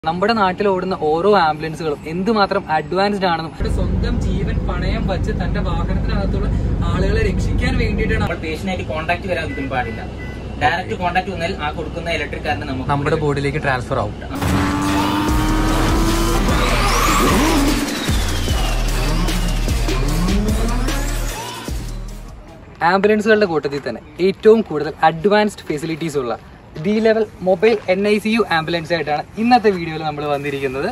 നമ്മുടെ നാട്ടിൽ ഓടുന്ന ഓരോ ആംബുലൻസുകളും എന്തുമാത്രം അഡ്വാൻസ്ഡ് ആണെന്നും അവരുടെ സ്വന്തം ജീവൻ പണയം വച്ച് തന്റെ വാഹനത്തിനകത്തുള്ള ആളുകളെ രക്ഷിക്കാൻ വേണ്ടിയിട്ടാണ് നമ്മൾ പേഷ്യന്റായിട്ട് കോൺടാക്ട് വരാതിരിക്കാൻ പാടില്ല ഡയറക്റ്റ് കോൺടാക്ട് വന്നാൽ ആ കൊടുക്കുന്ന ഇലക്ട്രിക് കാരന് നമുക്ക് നമ്മുടെ ബോഡിയിലേക്ക് ട്രാൻസ്ഫർ ആവും ആംബുലൻസുകളുടെ കൂട്ടത്തിൽ തന്നെ ഏറ്റവും കൂടുതൽ അഡ്വാൻസ്ഡ് ഫെസിലിറ്റീസ് ഉള്ള D level mobile N I C U ambulance ആയിട്ടാണ് ഇന്നത്തെ വീഡിയോയിൽ നമ്മൾ വന്നിരിക്കുന്നത്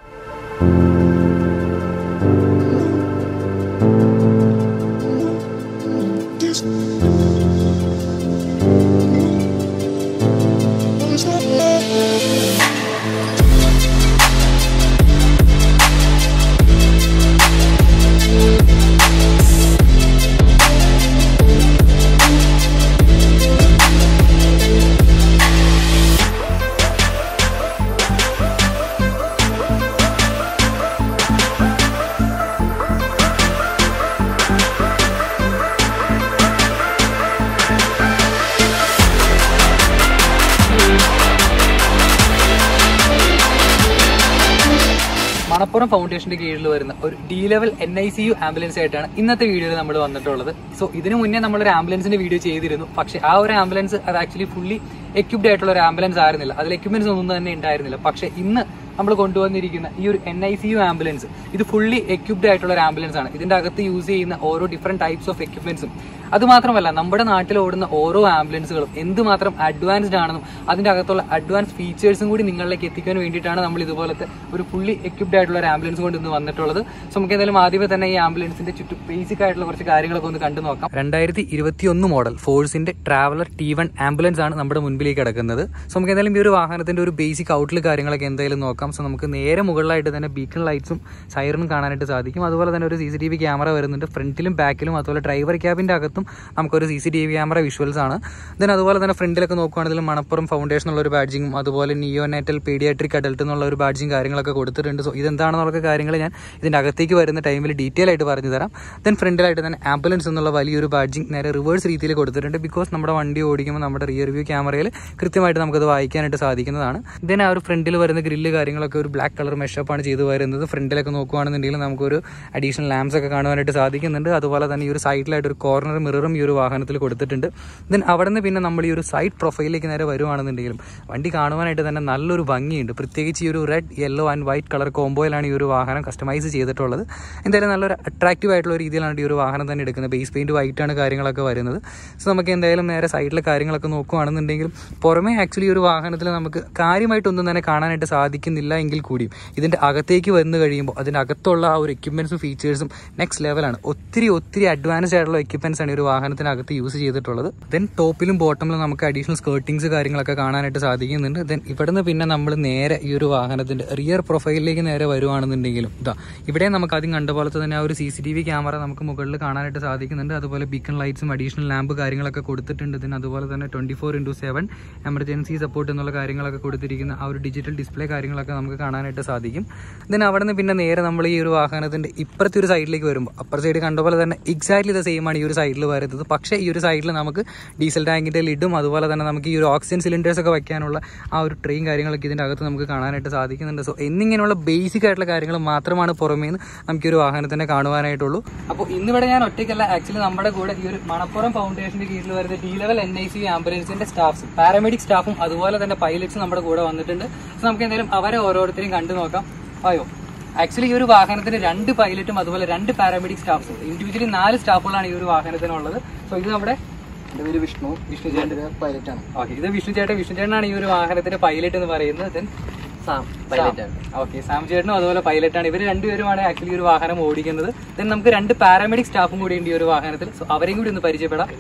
മണപ്പുറം ഫൗണ്ടേഷന്റെ കീഴിൽ വരുന്ന ഒരു D level N I C U ambulance ആയിട്ടാണ് ഇന്നത്തെ വീഡിയോയിൽ നമ്മൾ വന്നിട്ടുള്ളത് സോ ഇതിനു മുന്നേ നമ്മൾ ഒരു ആംബുലൻസിന്റെ വീഡിയോ ചെയ്തിരുന്നു പക്ഷേ ആ ഒരു ആംബുലൻസ് അത് ആക്ച്വലി ഫുള്ളി എക്യുപ്ഡ് ആയിട്ടുള്ള ഒരു ആംബുലൻസ് ആയിരുന്നില്ല അതിൽ എക്യുപ്മെന്റ്സ് ഒന്നും തന്നെ ഉണ്ടായിരുന്നില്ല പക്ഷേ ഇന്ന് നമ്മൾ കൊണ്ടുവന്നിരിക്കുന്ന ഈ ഒരു N I C U ambulance ഇത് ഫുള്ളി എക്യുപ്ഡ് ആയിട്ടുള്ള ഒരു ആംബുലൻസ് ആണ് ഇതിന്റെ അകത്ത് യൂസ് ചെയ്യുന്ന ഓരോ ഡിഫറെന്റ് ടൈപ്സ് ഓഫ് എക്യുപ്മെന്റ്സും അത് മാത്രമല്ല നമ്മുടെ നാട്ടിൽ ഓടുന്ന ഓരോ ആംബുലൻസുകളും എന്തുമാത്രം അഡ്വാൻസ്ഡ് ആണെന്നും അതിന്റെ അകത്തുള്ള അഡ്വാൻസ് ഫീച്ചേഴ്സും കൂടി നിങ്ങളിലേക്ക് എത്തിക്കാൻ വേണ്ടിയിട്ടാണ് നമ്മൾ ഇതുപോലത്തെ ഒരു ഫുള്ളി എക്യുപ്ഡ് ആയിട്ടുള്ള ഒരു ആംബുലൻസ് കൊണ്ട് ഇന്ന് വന്നിട്ടുള്ളത് സോ നമുക്ക് എന്തായാലും ആദ്യമേ തന്നെ ഈ ആംബുലൻസിന്റെ ചുറ്റും ബേസിക് ആയിട്ടുള്ള കുറച്ച് കാര്യങ്ങളൊക്കെ ഒന്ന് കണ്ടു നോക്കാം രണ്ടായിരത്തി ഇരുപത്തി ഒന്ന് മോഡൽ ഫോഴ്സിന്റെ ട്രാവലർ ടി വൺ ആംബുലൻസ് ആണ് നമ്മുടെ മുൻപിലേക്ക് കിടക്കുന്നത് സോ നമുക്ക് എന്തായാലും ഈ ഒരു വാഹനത്തിന്റെ ഒരു ബേസിക് ഔട്ട്ലുക്ക് കാര്യങ്ങളൊക്കെ എന്തായാലും നോക്കാം സോ നമുക്ക് നേരെ മുകളിലായിട്ട് തന്നെ ബീക്കൺ ലൈറ്റ്സും സൈറനും കാണാനായിട്ട് സാധിക്കും അതുപോലെ തന്നെ ഒരു C C T V camera വരുന്നുണ്ട് ഫ്രണ്ടിലും ബാക്കിലും അതുപോലെ ഡ്രൈവർ ക്യാബിന്റെ അകത്തും നമുക്കൊരു C C T V camera visuals ആണ് ദെൻ അതുപോലെ തന്നെ ഫ്രണ്ടിലൊക്കെ നോക്കുകയാണെങ്കിൽ മണപ്പുറം ഫൗണ്ടേഷൻ ഉള്ള ഒരു ബാഡ്ജിങ്ങും അതുപോലെ നിയോനാറ്റൽ പീഡിയാട്രിക് അഡൽട്ട് എന്നുള്ള ഒരു ബാഡ്ജിങ് കാര്യങ്ങളൊക്കെ കൊടുത്തിട്ടുണ്ട് സോ ഇതെന്താണെന്നുള്ള കാര്യങ്ങൾ ഞാൻ ഇതിന്റെ അകത്തേക്ക് വരുന്ന ടൈമിൽ ഡീറ്റെയിൽ ആയിട്ട് പറഞ്ഞു തരാം ദെൻ ഫ്രണ്ടിലായിട്ട് തന്നെ ആംബുലൻസ് എന്നുള്ള വലിയൊരു ബാഡ്ജിങ് നേരെ റിവേഴ്സ് രീതിയിൽ കൊടുത്തിട്ടുണ്ട് ബിക്കോസ് നമ്മുടെ വണ്ടി ഓടിക്കുമ്പോൾ നമ്മുടെ റിയർ വ്യൂ ക്യാമറയിൽ കൃത്യമായിട്ട് നമുക്കത് വായിക്കാനായിട്ട് സാധിക്കുന്നതാണ് ദെൻ ആ ഒരു ഫ്രണ്ടിൽ വരുന്ന ഗ്രില്ല് കാര്യങ്ങളൊക്കെ ഒരു ബ്ലാക്ക് കളർ മെഷപ്പാണ് ചെയ്തു വരുന്നത് ഫ്രണ്ടിലൊക്കെ നോക്കുകയാണെന്നുണ്ടെങ്കിൽ നമുക്കൊരു അഡീഷണൽ ലാംപ്സ് ഒക്കെ കാണുവാനായിട്ട് സാധിക്കുന്നുണ്ട് അതുപോലെ തന്നെ ഈ ഒരു സൈഡിലായിട്ട് ഒരു കോർണർ മിററും ഈ ഒരു വാഹനത്തിൽ കൊടുത്തിട്ടുണ്ട് ദെൻ അവിടെ നിന്ന് പിന്നെ നമ്മൾ ഈ ഒരു സൈഡ് പ്രൊഫൈലിലേക്ക് നേരെ വരുവാണെന്നുണ്ടെങ്കിലും വണ്ടി കാണുവാനായിട്ട് തന്നെ നല്ലൊരു ഭംഗിയുണ്ട് പ്രത്യേകിച്ച് ഈ ഒരു red yellow and white colour കോംബോയിലാണ് ഈ ഒരു വാഹനം കസ്റ്റമൈസ് ചെയ്തിട്ടുള്ളത് എന്തായാലും നല്ലൊരു അട്രാക്റ്റീവ് ആയിട്ടുള്ള രീതിയിലാണ് ഈ ഒരു വാഹനം തന്നെ എടുക്കുന്നത് ബേസ് പെയിന്റ് വൈറ്റ് ആണ് കാര്യങ്ങളൊക്കെ വരുന്നത് സോ നമുക്ക് എന്തായാലും നേരെ സൈഡിലെ കാര്യങ്ങളൊക്കെ നോക്കുകയാണെന്നുണ്ടെങ്കിലും പുറമേ ആക്ച്വലി ഒരു വാഹനത്തിൽ നമുക്ക് കാര്യമായിട്ടൊന്നും തന്നെ കാണാനായിട്ട് സാധിക്കുന്നില്ല എങ്കിൽ കൂടിയും ഇതിന്റെ അകത്തേക്ക് വന്നു കഴിയുമ്പോൾ അതിന്റെ അകത്തുള്ള ആ ഒരു എക്യുപ്മെന്റ്സും ഫീച്ചേഴ്സും നെക്സ്റ്റ് ലെവലാണ് ഒത്തിരി ഒത്തിരി അഡ്വാൻസ്ഡ് ആയിട്ടുള്ള എക്യുപ്മെന്റ്സ് ആണ് ഈ ഒരു വാഹനത്തിനകത്ത് യൂസ് ചെയ്തിട്ടുള്ളത് ദെൻ ടോപ്പിലും ബോട്ടമിലും നമുക്ക് അഡീഷണൽ സ്കേർട്ടിങ്സ് കാര്യങ്ങളൊക്കെ കാണാനായിട്ട് സാധിക്കുന്നുണ്ട് ദെൻ ഇവിടുന്ന് പിന്നെ നമ്മൾ നേരെ ഈ ഒരു വാഹനത്തിന്റെ റിയർ പ്രൊഫൈലിലേക്ക് നേരെ വരുവാണെന്നുണ്ടെങ്കിലും ഇതാ ഇവിടെ നമുക്ക് ആദ്യം കണ്ട പോലത്തെ തന്നെ ആ ഒരു C C T V camera നമുക്ക് മുകളിൽ കാണാനായിട്ട് സാധിക്കുന്നുണ്ട് അതുപോലെ ബീക്കൺ ലൈറ്റ്സും അഡീഷണൽ ലാമ്പ് കാര്യങ്ങളൊക്കെ കൊടുത്തിട്ടുണ്ട് ദെൻ അതുപോലെ തന്നെ twenty four into seven emergency support എന്നുള്ള കാര്യങ്ങളൊക്കെ കൊടുത്തിരിക്കുന്ന ആ ഒരു ഡിജിറ്റൽ ഡിസ്പ്ലേ കാര്യങ്ങളൊക്കെ നമുക്ക് കാണാനായിട്ട് സാധിക്കും ദെൻ അവിടെ നിന്ന് പിന്നെ നേരെ നമ്മൾ ഈ ഒരു വാഹനത്തിന്റെ ഇപ്പുറത്തെ ഒരു സൈഡിലേക്ക് വരുമ്പോൾ അപ്പർ സൈഡ് കണ്ട പോലെ തന്നെ എക്സാക്ട്ലി ദ സെയിം ആണ് ഈ ഒരു സൈഡിൽ വരുന്നത് പക്ഷേ ഈ ഒരു സൈഡിൽ നമുക്ക് ഡീസൽ ടാങ്കിന്റെ ലിഡും അതുപോലെ തന്നെ നമുക്ക് ഈ ഒരു ഓക്സിജൻ സിലിണ്ടേഴ്സ് ഒക്കെ വെക്കാനുള്ള ആ ഒരു ട്രെയിൻ കാര്യങ്ങളൊക്കെ ഇതിന്റെ അകത്ത് നമുക്ക് കാണാനായിട്ട് സാധിക്കുന്നുണ്ട് സോ എന്നിങ്ങനെയുള്ള ബേസിക് ആയിട്ടുള്ള കാര്യങ്ങൾ മാത്രമാണ് പുറമേ നിന്ന് നമുക്ക് ഈ ഒരു വാഹനത്തിനെ കാണുവാനായിട്ടുള്ളൂ അപ്പോൾ ഇന്നിവിടെ ഞാൻ ഒറ്റയ്ക്കല്ല ആക്ച്വലി നമ്മുടെ കൂടെ ഈ ഒരു മണപ്പുറം ഫൗണ്ടേഷന്റെ കീഴിൽ വരുന്ന D level N I C ആംബുലൻസിന്റെ സ്റ്റാഫ്സ് പാരാമെഡിക് സ്റ്റാഫും അതുപോലെ തന്നെ പൈലറ്റ്സും നമ്മുടെ കൂടെ വന്നിട്ടുണ്ട് സോ നമുക്ക് എന്തായാലും അവരെ ഓരോരുത്തരെയും കണ്ടു നോക്കാം അയ്യോ ആക്ച്വലി ഈ ഒരു വാഹനത്തിന് രണ്ട് പൈലറ്റും അതുപോലെ രണ്ട് പാരാമെഡിക് സ്റ്റാഫ്സും ഇൻഡിവിജ്വലി നാല് സ്റ്റാഫുകളാണ് ഈ ഒരു വാഹനത്തിനുള്ളത് സോ ഇത് നമ്മുടെ എൻ്റെ പേര് വിഷ്ണു വിഷ്ണു ചേട്ടൻ പൈലറ്റ് ആണ് ഓക്കെ ഇത് വിഷ്ണു ചേട്ടൻ വിഷ്ണു ചേട്ടനാണ് ഈ ഒരു വാഹനത്തിന്റെ പൈലറ്റ് എന്ന് പറയുന്നത് Then സാം ഓക്കെ സാം ചേട്ടനും അതുപോലെ പൈലറ്റ് ആണ് ഇവർ രണ്ടുപേരുമാണ് ആക്ച്വലി ഒരു വാഹനം ഓടിക്കുന്നത് ദെൻ നമുക്ക് രണ്ട് പാരാമെഡിക് സ്റ്റാഫും കൂടി ഉണ്ട് ഈ ഒരു വാഹനത്തിൽ സോ അവരെയും കൂടി ഒന്ന് പരിചയപ്പെടാം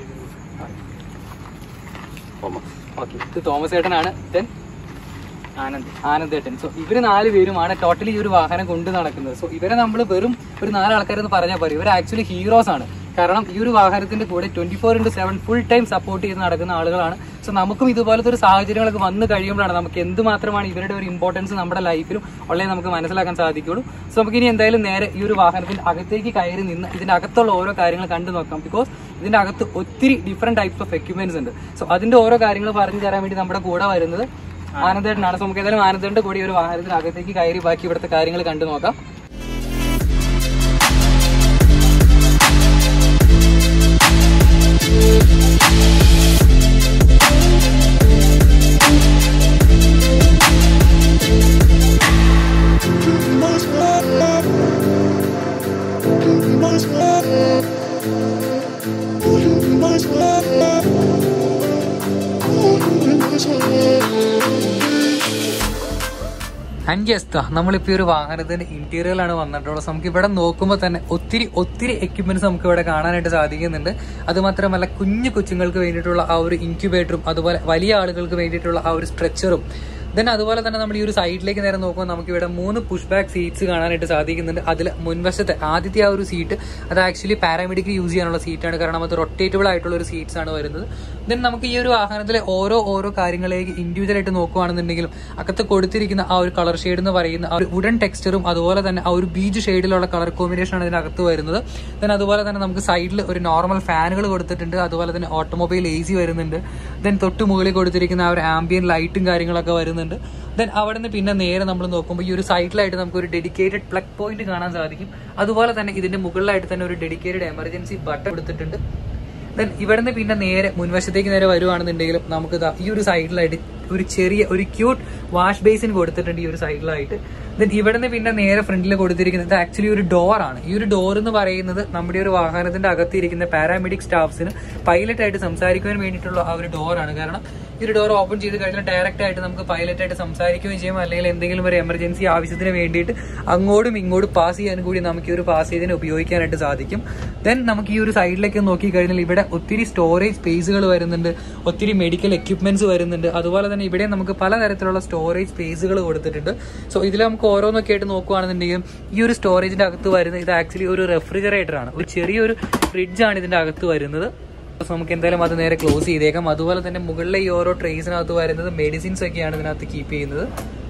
ഓക്കെ ഇത് തോമസ് ചേട്ടനാണ് ദെൻ ആനന്ദ് ആനന്ദ് ഏട്ടൻ സോ ഇവര് നാല് പേരുമാണ് ടോട്ടലി ഈ ഒരു വാഹനം കൊണ്ട് നടക്കുന്നത് സോ ഇവരെ നമ്മൾ വെറും ഒരു നാല് ആൾക്കാരെന്ന് പറഞ്ഞാൽ പോലും ഇവർ ആക്ച്വലി ഹീറോസ് ആണ് കാരണം ഈ ഒരു വാഹനത്തിന്റെ കൂടെ twenty four into seven full time support ചെയ്ത് നടക്കുന്ന ആളുകളാണ് സോ നമുക്കും ഇതുപോലത്തെ ഒരു സാഹചര്യങ്ങളൊക്കെ വന്നു കഴിയുമ്പോഴാണ് നമുക്ക് എന്തുമാത്രമാണ് ഇവരുടെ ഒരു ഇമ്പോർട്ടൻസ് നമ്മുടെ ലൈഫിലും ഉള്ളത് നമുക്ക് മനസ്സിലാക്കാൻ സാധിക്കുള്ളൂ സോ നമുക്ക് ഇനി എന്തായാലും നേരെ ഈ ഒരു വാഹനത്തിന്റെ അകത്തേക്ക് കയറി നിന്ന് ഇതിന്റെ അകത്തുള്ള ഓരോ കാര്യങ്ങൾ കണ്ടു നോക്കാം ബിക്കോസ് ഇതിന്റെ അകത്ത് ഒത്തിരി ഡിഫറെന്റ് ടൈപ്സ് ഓഫ് എക്യുപ്മെന്റ്സ് ഉണ്ട് സോ അതിന്റെ ഓരോ കാര്യങ്ങൾ പറഞ്ഞു തരാൻ വേണ്ടി നമ്മുടെ കൂടെ വരുന്നത് ആനന്ദേട്ടനാണ് സോ നമുക്ക് ഏതായാലും ആനന്ദേട്ടന്റെ കൂടി ഒരു വാഹനത്തിനകത്തേക്ക് കയറി ബാക്കി ഇവിടുത്തെ കാര്യങ്ങൾ കണ്ടു നോക്കാം ആൻഡ് യെസ് ദാ നമ്മളിപ്പോ ഈ ഒരു വാഹനത്തിന്റെ ഇന്റീരിയറിലാണ് വന്നിട്ടുള്ളത് So നമുക്ക് ഇവിടെ നോക്കുമ്പോൾ തന്നെ ഒത്തിരി ഒത്തിരി എക്യുപ്മെന്റ്സ് നമുക്ക് ഇവിടെ കാണാനായിട്ട് സാധിക്കുന്നുണ്ട് അത് മാത്രമല്ല കുഞ്ഞു കൊച്ചുങ്ങൾക്ക് വേണ്ടിയിട്ടുള്ള ആ ഒരു ഇൻക്യുബേറ്ററും അതുപോലെ വലിയ ആളുകൾക്ക് വേണ്ടിയിട്ടുള്ള ആ ഒരു സ്ട്രെച്ചറും ദെൻ അതുപോലെ തന്നെ നമ്മൾ ഈ ഒരു സൈഡിലേക്ക് നേരെ നോക്കുമ്പോൾ നമുക്ക് ഇവിടെ മൂന്ന് പുഷ് ബാക്ക് സീറ്റ്സ് കാണാനായിട്ട് സാധിക്കുന്നുണ്ട് അതിൽ മുൻവശത്തെ ആദ്യത്തെ ആ ഒരു സീറ്റ് അത് ആക്ച്വലി പാരാമെഡിക്കൽ യൂസ് ചെയ്യാനുള്ള സീറ്റാണ് കാരണം അത് റൊട്ടേറ്റബിൾ ആയിട്ടുള്ള ഒരു സീറ്റ്സ് ആണ് വരുന്നത് ദെൻ നമുക്ക് ഈ ഒരു വാഹനത്തിലെ ഓരോ ഓരോ കാര്യങ്ങളിലേക്ക് ഇൻഡിവിജ്വൽ ആയിട്ട് നോക്കുകയാണെന്നുണ്ടെങ്കിലും അകത്ത് കൊടുത്തിരിക്കുന്ന ആ ഒരു കളർ ഷെയ്ഡ് എന്ന് പറയുന്ന ആ ഒരു വുഡൻ ടെക്സ്ചറും അതുപോലെ തന്നെ ആ ഒരു ബീജ് ഷെയ്ഡിലുള്ള കളർ കോമ്പിനേഷൻ ആണ് ഇതിനകത്ത് വരുന്നത് ദെൻ അതുപോലെ തന്നെ നമുക്ക് സൈഡിൽ ഒരു നോർമൽ ഫാനുകൾ കൊടുത്തിട്ടുണ്ട് അതുപോലെ തന്നെ ഓട്ടോമൊബൈൽ എ സി വരുന്നുണ്ട് ദെൻ തൊട്ട് മുകളിൽ കൊടുത്തിരിക്കുന്ന ആ ഒരു ആംബിയൻ ലൈറ്റും കാര്യങ്ങളൊക്കെ വരുന്നുണ്ട് ദെൻ അവിടെ നിന്ന് പിന്നെ നേരെ നമ്മൾ നോക്കുമ്പോൾ ഈ ഒരു സൈഡിലായിട്ട് നമുക്ക് ഒരു ഡെഡിക്കേറ്റഡ് പ്ലഗ് പോയിന്റ് കാണാൻ സാധിക്കും അതുപോലെ തന്നെ ഇതിന്റെ മുകളിലായിട്ട് തന്നെ ഒരു ഡെഡിക്കേറ്റഡ് എമർജൻസി ബട്ടൺ കൊടുത്തിട്ടുണ്ട് ദെൻ ഇവിടെ നിന്ന് പിന്നെ നേരെ മുൻവശത്തേക്ക് നേരെ വരുവാണെന്നുണ്ടെങ്കിലും നമുക്ക് ദാ ഈ ഒരു സൈഡിലായിട്ട് ഒരു ചെറിയ ഒരു ക്യൂട്ട് വാഷ് ബേസിൻ കൊടുത്തിട്ടുണ്ട് ഈ ഒരു സൈഡിലായിട്ട് ദെൻ ഇവിടെ നിന്ന് പിന്നെ നേരെ ഫ്രണ്ടിൽ കൊടുത്തിരിക്കുന്നത് ആക്ച്വലി ഒരു ഡോർ ആണ് ഈ ഒരു ഡോർ എന്ന് പറയുന്നത് നമ്മുടെ ഒരു വാഹനത്തിന്റെ അകത്തിരിക്കുന്ന പാരാമെഡിക് സ്റ്റാഫ്സിന് പൈലറ്റ് ആയിട്ട് സംസാരിക്കുവാൻ വേണ്ടിയിട്ടുള്ള ആ ഒരു ഡോറാണ് കാരണം ഈ ഒരു ഡോർ ഓപ്പൺ ചെയ്ത് കഴിഞ്ഞാൽ ഡയറക്റ്റ് ആയിട്ട് നമുക്ക് പൈലറ്റ് ആയിട്ട് സംസാരിക്കുകയും ചെയ്യാം അല്ലെങ്കിൽ എന്തെങ്കിലും ഒരു എമർജൻസി ആവശ്യത്തിന് വേണ്ടിയിട്ട് അങ്ങോട്ടും ഇങ്ങോട്ടും പാസ് ചെയ്യാനും കൂടി നമുക്ക് ഈ ഒരു പാസ് ചെയ്തതിന് ഉപയോഗിക്കാനായിട്ട് സാധിക്കും ദെൻ നമുക്ക് ഈ ഒരു സൈഡിലേക്ക് നോക്കി കഴിഞ്ഞാൽ ഇവിടെ ഒത്തിരി സ്റ്റോറേജ് സ്പേസുകൾ വരുന്നുണ്ട് ഒത്തിരി മെഡിക്കൽ എക്യുപ്മെന്റ്സ് വരുന്നുണ്ട് അതുപോലെ തന്നെ ഇവിടെ നമുക്ക് പലതരത്തിലുള്ള സ്റ്റോറേജ് സ്പേസുകൾ കൊടുത്തിട്ടുണ്ട് സോ ഇതിൽ നമുക്ക് ഓരോന്നൊക്കെ ആയിട്ട് നോക്കുകയാണെന്നുണ്ടെങ്കിൽ ഈ ഒരു സ്റ്റോറേജിന്റെ അകത്ത് വരുന്നത് ഇത് ആക്ച്വലി ഒരു റെഫ്രിജറേറ്റർ ആണ് ഒരു ചെറിയൊരു ഫ്രിഡ്ജ് ആണ് ഇതിന്റെ അകത്ത് വരുന്നത് സോ നമുക്ക് എന്തായാലും അത് നേരെ ക്ലോസ് ചെയ്തേക്കാം അതുപോലെ തന്നെ മുകളിലെ ഈ ഓരോ ട്രേസിനകത്ത് വരുന്നത് മെഡിസിൻസ് ഒക്കെയാണ് ഇതിനകത്ത് കീപ്പ് ചെയ്യുന്നത്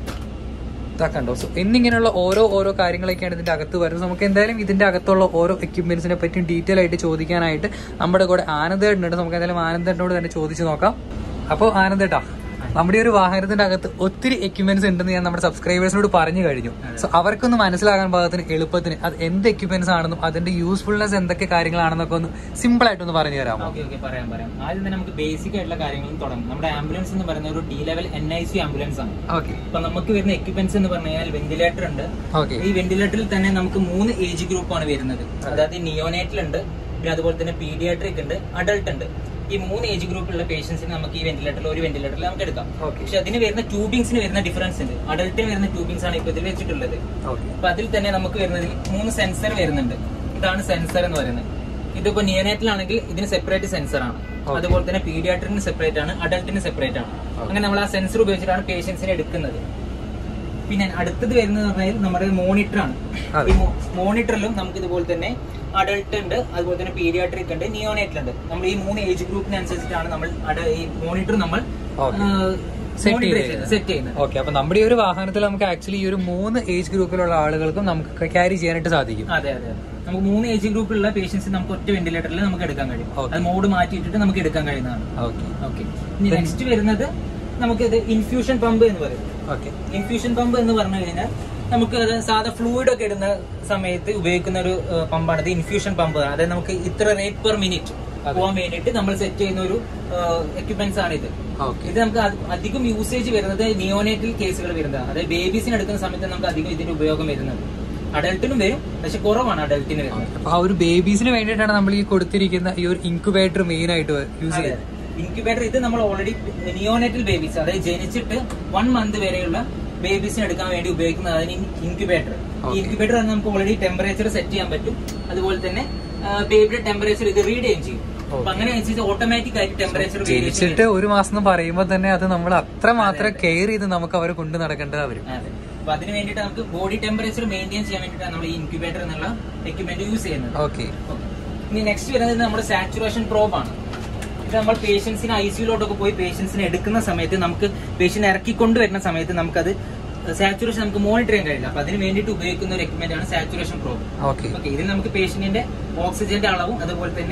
ഇതാ കണ്ടോ സോ എന്നിങ്ങനെയുള്ള ഓരോ ഓരോ കാര്യങ്ങളൊക്കെയാണ് ഇതിന്റെ അകത്ത് വരുന്നത് നമുക്ക് എന്തായാലും ഇതിന്റെ അകത്തുള്ള ഓരോ എക്യുപ്മെന്റ്സിനെ പറ്റിയും ഡീറ്റെയിൽ ആയിട്ട് ചോദിക്കാനായിട്ട് നമ്മുടെ കൂടെ ആനന്ദേട്ടനുണ്ട് നമുക്ക് എന്തായാലും ആനന്ദേട്ടനോട് തന്നെ ചോദിച്ചു നോക്കാം അപ്പോൾ ആനന്ദേട്ടാ നമ്മുടെ ഈ ഒരു വാഹനത്തിന്റെ അകത്ത് ഒത്തിരി എക്യുപ്മെന്റ്സ് ഉണ്ടെന്ന് ഞാൻ നമ്മുടെ സബ്സ്ക്രൈബേഴ്സിനോട് പറഞ്ഞു കഴിഞ്ഞു സോ അവർക്കൊന്ന് മനസ്സിലാകാൻ പാകത്തിന് എളുപ്പത്തിന് അത് എന്ത് എക്യുപ്മെന്റ്സ് ആണെന്നും അതിന്റെ യൂസ്ഫുൾനെസ് എന്തൊക്കെ കാര്യങ്ങളാണെന്നൊക്കെ ഒന്ന് സിമ്പിൾ ആയിട്ടൊന്ന് പറഞ്ഞു തരാമോ ഓക്കെ ഓക്കെ പറയാം പറയാം ആദ്യം തന്നെ നമുക്ക് ബേസിക് ആയിട്ടുള്ള കാര്യങ്ങളും തുടങ്ങാം നമ്മുടെ ആംബുലൻസ് എന്ന് പറയുന്ന ഒരു D level N I C ambulance ആണ് ഓക്കെ അപ്പൊ നമുക്ക് വരുന്ന എക്യുപ്മെന്റ്സ് എന്ന് പറഞ്ഞു കഴിഞ്ഞാൽ വെന്റിലേറ്റർ ഉണ്ട് ഓക്കെ ഈ വെന്റിലേറ്ററിൽ തന്നെ നമുക്ക് മൂന്ന് ഏജ് ഗ്രൂപ്പാണ് വരുന്നത് അതായത് നിയോനേറ്റൽ ഉണ്ട് പിന്നെ അതുപോലെ തന്നെ പീഡിയാട്രിക് ഉണ്ട് അഡൾട്ട് ഉണ്ട് ഈ മൂന്ന് ഏജ് ഗ്രൂപ്പിലുള്ള പേഷ്യൻസിന് നമുക്ക് ഈ വെന്റിലേറ്ററിൽ ഒരു വെന്റിലേറ്ററിൽ നമുക്ക് എടുക്കാം ഓക്കെ പക്ഷെ അതിന് വരുന്ന ട്യൂബിങ്സിന് വരുന്ന ഡിഫറൻസ് ഉണ്ട് അഡൾട്ടിന് വരുന്ന ട്യൂബിങ്സ് ആണ് ഇപ്പൊ ഇതിൽ വെച്ചിട്ടുള്ളത് ഓക്കെ അപ്പൊ അതിൽ തന്നെ നമുക്ക് വരുന്നതിൽ മൂന്ന് സെൻസർ വരുന്നുണ്ട് ഇതാണ് സെൻസർ എന്ന് പറയുന്നത് ഇതിപ്പോ നിയോനേറ്റിലാണെങ്കിൽ ഇതിന് സെപ്പറേറ്റ് സെൻസർ ആണ് അതുപോലെ തന്നെ പീഡിയാട്രിന് സെപ്പറേറ്റ് ആണ് അഡൾട്ടിന് സെപ്പറേറ്റ് ആണ് അങ്ങനെ നമ്മൾ ആ സെൻസർ ഉപയോഗിച്ചിട്ടാണ് പേഷ്യൻസിനെ എടുക്കുന്നത് പിന്നെ അടുത്തത് വരുന്നത് പറഞ്ഞാൽ നമ്മുടെ മോണിറ്റർ ആണ് അതെ. ഈ മോണിറ്ററിലും നമുക്ക് ഇതുപോലെ തന്നെ അഡൾട്ട് ഉണ്ട് അതുപോലെ തന്നെ പീഡിയാട്രിക് ഉണ്ട് നിയോനേറ്റൽ ഉണ്ട് നമ്മൾ ഈ മൂന്ന് ഏജ് ഗ്രൂപ്പിനനുസരിച്ചിട്ടാണ് നമ്മൾ അഡ- ഈ മോണിറ്റർ നമ്മൾ Okay. Set ചെയ്തേക്കുന്നത്. സെറ്റ് ചെയ്യുന്നത് ഓക്കെ അപ്പൊ നമ്മുടെ ഈ ഒരു വാഹനത്തിൽ നമുക്ക് ആക്ച്വലി ഈ ഒരു മൂന്ന് ഏജ് ഗ്രൂപ്പിലുള്ള ആളുകൾക്കും നമുക്ക് ക്യാരി ചെയ്യാനായിട്ട് സാധിക്കും അതെ അതെ അതെ. നമുക്ക് മൂന്ന് ഏജ് ഗ്രൂപ്പിലുള്ള പേഷ്യൻസ് നമുക്ക് ഒറ്റ വെന്റിലേറ്ററിൽ നമുക്ക് എടുക്കാൻ കഴിയും Okay. അത് മോഡ് മാറ്റിയിട്ടിട്ട് നമുക്ക് എടുക്കാൻ കഴിയുന്നതാണ് ഓക്കെ ഓക്കെ ഇനി നെക്സ്റ്റ് വരുന്നത് നമുക്ക് ഇത് ഇൻഫ്യൂഷൻ പമ്പ് എന്ന് പറയും ഓക്കെ ഇൻഫ്യൂഷൻ പമ്പ് എന്ന് പറഞ്ഞു കഴിഞ്ഞാൽ നമുക്ക് അത് സാധാ ഫ്ലൂയിഡ് ഒക്കെ ഇടുന്ന സമയത്ത് ഉപയോഗിക്കുന്ന ഒരു ഏഹ്, പമ്പാണ് ഇത് ഇൻഫ്യൂഷൻ പമ്പ് അതായത് നമുക്ക് ഇത്ര റേറ്റ് പെർ മിനിറ്റ് പോകാൻ വേണ്ടിയിട്ട് നമ്മൾ സെറ്റ് ചെയ്യുന്ന ഒരു എക്യുപ്മെന്റ്സ് ആണ് ഇത് ഓക്കെ ഇത് നമുക്ക് അത് അധികം യൂസേജ് വരുന്നത് നിയോനേറ്റൽ കേസുകൾ വരുന്നതാണ് അതായത് ബേബീസിന് എടുക്കുന്ന സമയത്ത് നമുക്ക് അധികം ഇതിന്റെ ഉപയോഗം വരുന്നത് അഡൽട്ടിനും വരും പക്ഷെ കുറവാണ് അഡൽട്ടിന് വരുന്നത് അപ്പൊ ആ ഒരു ബേബീസിന് വേണ്ടിയിട്ടാണ് നമ്മൾ ഈ കൊടുത്തിരിക്കുന്ന ഈ ഒരു ഇൻക്യുബേറ്റർ മെയിൻ ആയിട്ട് യൂസ് ചെയ്യുന്നത് ഇൻക്യുബേറ്റർ ഇത് നമ്മൾ ഓൾറെഡി നിയോനേറ്റൽ ബേബീസ് അതായത് ജനിച്ചിട്ട് വൺ മന്ത് വരെയുള്ള ബേബീസിന് എടുക്കാൻ വേണ്ടി ഉപയോഗിക്കുന്നതാണ് ഇൻക്യുബേറ്റർ ഈ ഇൻക്യുബേറ്റർ നമുക്ക് ഓൾറെഡി ടെമ്പറേച്ചർ സെറ്റ് ചെയ്യാൻ പറ്റും അതുപോലെ തന്നെ ബേബിയുടെ ടെമ്പറേച്ചർ ഇത് റീഡ് ചെയ്യും ചെയ്യും അപ്പൊ അങ്ങനെ അനുസരിച്ച് ഓട്ടോമാറ്റിക് ആയിട്ട് ടെമ്പറേച്ചർ ജനിച്ചിട്ട് ഒരു മാസം എന്ന് പറയുമ്പോൾ തന്നെ അത് നമ്മൾ അത്രമാത്രം കെയർ ചെയ്ത് നമുക്ക് അവരെ കൊണ്ടു നടക്കേണ്ടതാ വരും അതെ അപ്പൊ അതിന് വേണ്ടിയിട്ട് നമുക്ക് ബോഡി ടെമ്പറേച്ചർ മെയിൻറ്റെയിൻ ചെയ്യാൻ വേണ്ടിയിട്ടാണ് നമ്മൾ ഈ ഇൻക്യുബേറ്റർ എന്നുള്ള എക്യുപ്മെന്റ് യൂസ് ചെയ്യുന്നത് ഓക്കെ Okay. ഇനി നെക്സ്റ്റ് വരുന്നത് നമ്മുടെ സാച്ചുറേഷൻ പ്രോബ് ആണ് ഇത് നമ്മൾ പേഷ്യൻസിന് ഐ സിയിലോട്ടൊക്കെ പോയി പേഷ്യൻസിനെ എടുക്കുന്ന സമയത്ത് നമുക്ക് പേഷ്യന്റ് ഇറക്കിക്കൊണ്ട് വരുന്ന സമയത്ത് നമുക്കത് സാച്ചുറേഷൻ നമുക്ക് മോണിറ്റർ ചെയ്യാൻ കഴിയില്ല അപ്പൊ അതിന് വേണ്ടിയിട്ട് ഉപയോഗിക്കുന്ന ഒരു എക്യുപ്മെന്റ് ആണ് സാച്ചുറേഷൻ പ്രോബ് ഓക്കെ ഓക്കെ ഇതിൽ നമുക്ക് പേഷ്യന്റിന്റെ ഓക്സിജന്റെ അളവും അതുപോലെ തന്നെ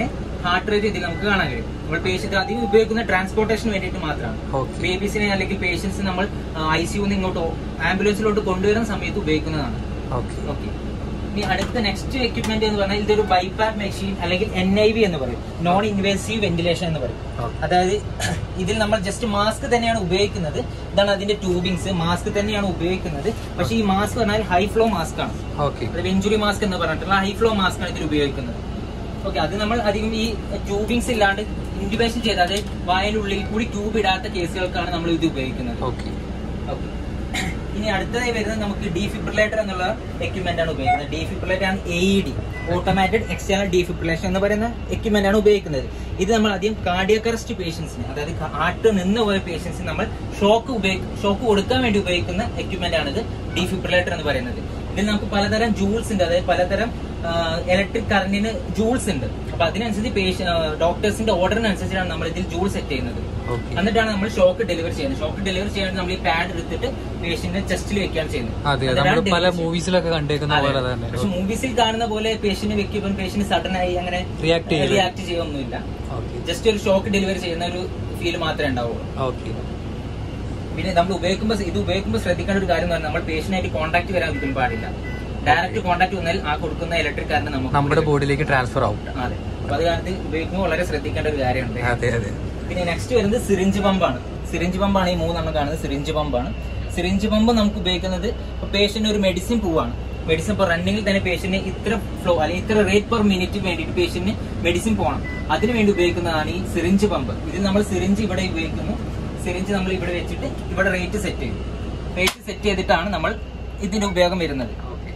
ഹാർട്ട് റേറ്റ് ഇതിൽ നമുക്ക് കാണാൻ കഴിയും നമ്മൾ പേഷ്യന്റ് അധികം ഉപയോഗിക്കുന്ന ട്രാൻസ്പോർട്ടേഷന് വേണ്ടിയിട്ട് മാത്രമാണ് ഓക്കെ ബേബീസിനെ അല്ലെങ്കിൽ പേഷ്യൻസ് നമ്മൾ ഐ സിയുന്ന് ഇങ്ങോട്ടോ ആംബുലൻസിലോട്ട് കൊണ്ടുവരുന്ന സമയത്ത് ഉപയോഗിക്കുന്നതാണ് ഓക്കെ ഓക്കെ ഇനി അടുത്ത നെക്സ്റ്റ് എക്യുപ്മെന്റ് എന്ന് പറഞ്ഞാൽ ഇതൊരു ബൈപാപ്പ് മെഷീൻ അല്ലെങ്കിൽ എൻ ഐ വി എന്ന് പറയും നോൺ ഇൻവേസീവ് വെന്റിലേഷൻ എന്ന് പറയും അതായത് ഇതിൽ നമ്മൾ ജസ്റ്റ് മാസ്ക് തന്നെയാണ് ഉപയോഗിക്കുന്നത് ഇതാണ് അതിന്റെ ട്യൂബിങ്സ് മാസ്ക് തന്നെയാണ് ഉപയോഗിക്കുന്നത് പക്ഷേ ഈ മാസ്ക് പറഞ്ഞാൽ ഹൈ ഫ്ലോ മാസ്ക് ആണ് ഓക്കെ അത് വെഞ്ചുറി മാസ്ക് എന്ന് പറഞ്ഞിട്ടുള്ള ഹൈ ഫ്ലോ മാസ്ക് ആണ് ഇതിൽ ഉപയോഗിക്കുന്നത് ഓക്കെ അത് നമ്മൾ അധികം ഈ ട്യൂബിങ്സ് ഇല്ലാണ്ട് ഇൻറ്റുബേഷൻ ചെയ്ത് അതായത് വായനുള്ളിൽ കൂടി ട്യൂബ് ഇടാത്ത കേസുകൾക്കാണ് നമ്മൾ ഇത് ഉപയോഗിക്കുന്നത് ഓക്കെ ഓക്കെ ഇനി അടുത്തതായി വരുന്നത് നമുക്ക് ഡീഫിബ്രിലേറ്റർ എന്നുള്ള എക്യുപ്മെന്റ് ആണ് ഉപയോഗിക്കുന്നത് ഡീഫിബ്രിലേറ്റർ ആണ് A E D automated external defibrillation എന്ന് പറയുന്ന എക്യുപ്മെന്റ് ആണ് ഉപയോഗിക്കുന്നത് ഇത് നമ്മൾ ആദ്യം കാർഡിയക് അറസ്റ്റ് പേഷ്യൻസിന് അതായത് ഹാർട്ട് നിന്ന് പോയ പേഷ്യൻസിന് നമ്മൾ ഷോക്ക് ഉപയോഗിക്കും ഷോക്ക് കൊടുക്കാൻ വേണ്ടി ഉപയോഗിക്കുന്ന എക്യുപ്മെന്റ് ആണ് ഇത് ഡീഫിബ്രിലേറ്റർ എന്ന് പറയുന്നത് ഇതിൽ നമുക്ക് പലതരം ജൂൾസ് ഉണ്ട് അതായത് പലതരം ഇലക്ട്രിക് കറന്റിന് ജൂൾസ് ഉണ്ട് അപ്പൊ അതിനനുസരിച്ച് പേഷ്യൻ ഡോക്ടേഴ്സിന്റെ ഓർഡറിനനുസരിച്ചാണ് നമ്മൾ ഇതിൽ ജൂൾ സെറ്റ് ചെയ്യുന്നത് ഓക്കെ എന്നിട്ടാണ് നമ്മൾ ഷോക്ക് ഡെലിവറി ചെയ്യുന്നത് ഷോക്ക് ഡെലിവറി ചെയ്യാൻ നമ്മൾ ഈ പാഡ് എടുത്തിട്ട് പേഷ്യന്റിന്റെ ചെസ്റ്റിൽ വെക്കുകയാണ് ചെയ്യുന്നത് അതെ അതിലാണ് നമ്മൾ പല delivery മൂവീസിലൊക്കെ കണ്ടേക്കുന്ന അതെ. പോലെ തന്നെ പക്ഷെ മൂവീസിൽ കാണുന്ന പോലെ പേഷ്യന്റ് വെക്കുമ്പോൾ പേഷ്യന്റ് സഡൻ ആയി അങ്ങനെ റിയാക്ട് ചെയ്യില്ല റിയാക്ട് ചെയ്യൊന്നുമില്ല ഓക്കെ ജസ്റ്റ് ഒരു ഷോക്ക് ഡെലിവറി ചെയ്യുന്ന ഒരു ഫീൽ മാത്രമേ ഉണ്ടാവുള്ളൂ ഓക്കെ പിന്നെ നമ്മൾ ഉപയോഗിക്കുമ്പോൾ ഇത് ഉപയോഗിക്കുമ്പോൾ ശ്രദ്ധിക്കേണ്ട ഒരു കാര്യം എന്ന് പറഞ്ഞാൽ നമ്മൾ പേഷ്യന്റായിട്ട് കോൺടാക്ട് വരാതിരിക്കാൻ പാടില്ല ഡയറക്റ്റ് കോൺടാക്ട് വന്നാൽ ആ കൊടുക്കുന്ന ഇലക്ട്രിക് കാരന് നമുക്ക് നമ്മുടെ ബോഡിയിലേക്ക് ട്രാൻസ്ഫർ ആവും അതെ അപ്പൊ അത് കാരണത്ത് ഉപയോഗിക്കുമ്പോൾ വളരെ ശ്രദ്ധിക്കേണ്ട ഒരു കാര്യമുണ്ട് അതെ അതെ പിന്നെ നെക്സ്റ്റ് വരുന്നത് സിറിഞ്ച് പമ്പാണ് സിറിഞ്ച് പമ്പാണ് ഈ മൂന്നെണ്ണം കാണുന്നത് സിറിഞ്ച് പമ്പാണ് സിറിഞ്ച് പമ്പ് നമുക്ക് ഉപയോഗിക്കുന്നത് പേഷ്യന്റ് ഒരു മെഡിസിൻ പോവാണ് മെഡിസിൻ ഇപ്പോൾ റണ്ണിങ്ങിൽ തന്നെ പേഷ്യന്റ് ഇത്ര ഫ്ലോ അല്ലെങ്കിൽ ഇത്ര റേറ്റ് പെർ മിനിറ്റ് വേണ്ടിയിട്ട് പേഷ്യന്റിന് മെഡിസിൻ പോകണം അതിനു വേണ്ടി ഉപയോഗിക്കുന്നതാണ് ഈ സിറിഞ്ച് പമ്പ് ഇതിൽ നമ്മൾ സിറിഞ്ച് ഇവിടെ ഉപയോഗിക്കുന്നു സിറിഞ്ച് നമ്മൾ ഇവിടെ വെച്ചിട്ട് ഇവിടെ റേറ്റ് സെറ്റ് ചെയ്യും റേറ്റ് സെറ്റ് ചെയ്തിട്ടാണ് നമ്മൾ ഇതിന്റെ ഉപയോഗം വരുന്നത്